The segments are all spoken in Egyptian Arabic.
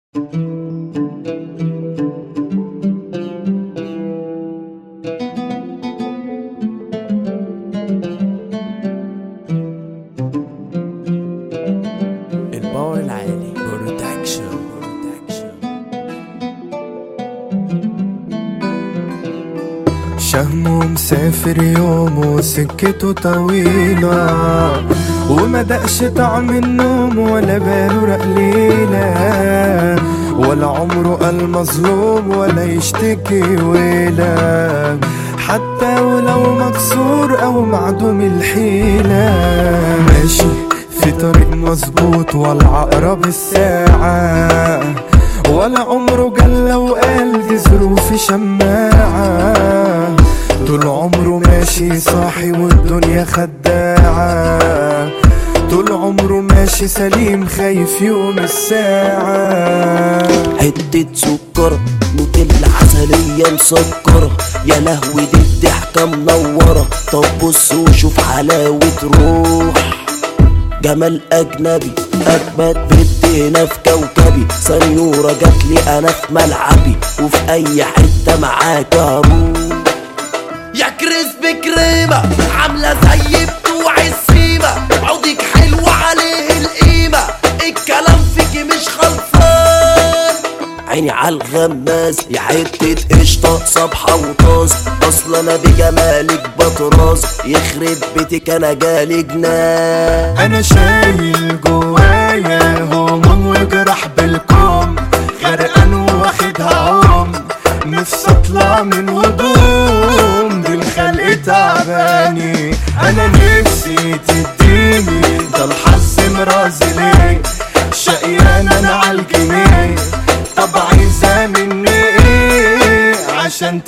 الباور العالي بروتكشن شهمه مسافر يوم وسكته طويلة وما دقش طعم النوم ولا باله رقليلة ولا عمره قال مظلوم ولا يشتكي ويلا حتى ولو مكسور او معدوم الحيلة ماشي في طريق مظبوط والعقرب الساعة ولا عمره قال لو قال دي ظروفي شماعة طول عمره ماشي صاحي والدنيا خداعة طول عمره ماشي سليم خايف يوم الساعة حتة سكر نوتيلا عسلية مسكرة يا لهوي دي الضحكة منورة طب بص وشوف حلاوة روح جمال أجنبي أجمد بنت هنا في كوكبي سنيورة جاتلي أنا في ملعبي وفي أي حتة معاك هروح يا كريسبي كريمة عاملة زي بتوع السيمة عودك حلو عليه القيمة الكلام فيكي مش خلصان عيني على الغماز يا حتة قشطة صبحة وطاس أصل أنا بجمالك بطراس يخرب بيتك أنا جالي جنان انا شايل جوايا هموم وجرح بالكوم غرقان واخدها عوم نفسي اطلع من هدوم دي الخلق تعباني انا نفسي تديني ده الحظ مرازي ليه شقيان انا عالجنيه طب عايزة مني ايه عشان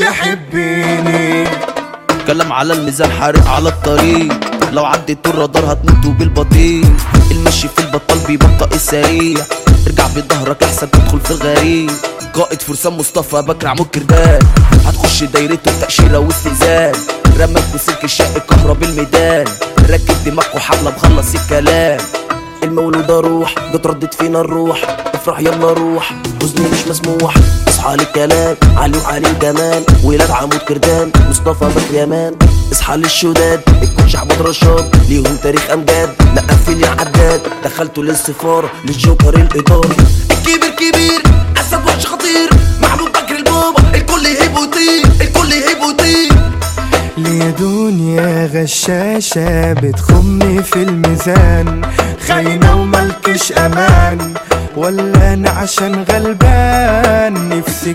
تحبيني كلام على الميزان حارق على الطريق لو عديت الرادار هتموتوا بالبطيء المشي في البطال بيبطئ السريع ارجع بظهرك احسن تدخل في الغريب قائد فرسان مصطفى بكر عمود كردان هتخش دايرته تأشيرة واستئذان رمك بسلك الشق كهرب الميدان ركب دماغك وحملة مخلص الكلام المولود اروح جت ردت فينا الروح افرح يلا روح حزني مش مسموح اصحى للكلام علي وعلي الجمال ولاد عمود كردان مصطفى بكر يمان اصحى للشداد الكوتش عبود رشاد ليهم تاريخ امجاد نقفل العداد دخلته للسفاره للجوكر الاداري الكبير كبير اسد وحش خطير محمود بكر البابا الكل يهيب ويطير الكل يهيب ويطير ليه دنيا غشاشة بتخمي في الميزان خاينة وملكش أمان ولا أنا عشان غلبان نفسك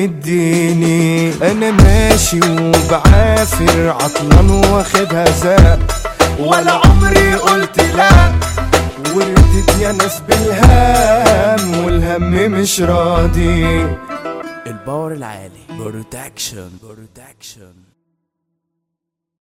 تهديني أنا ماشي وبعافر عطلان واخدها زق ولا عمري قلت لا وردت يا ناس بالهام والهم مش راضي الباور العالي بروتكشن بروتكشن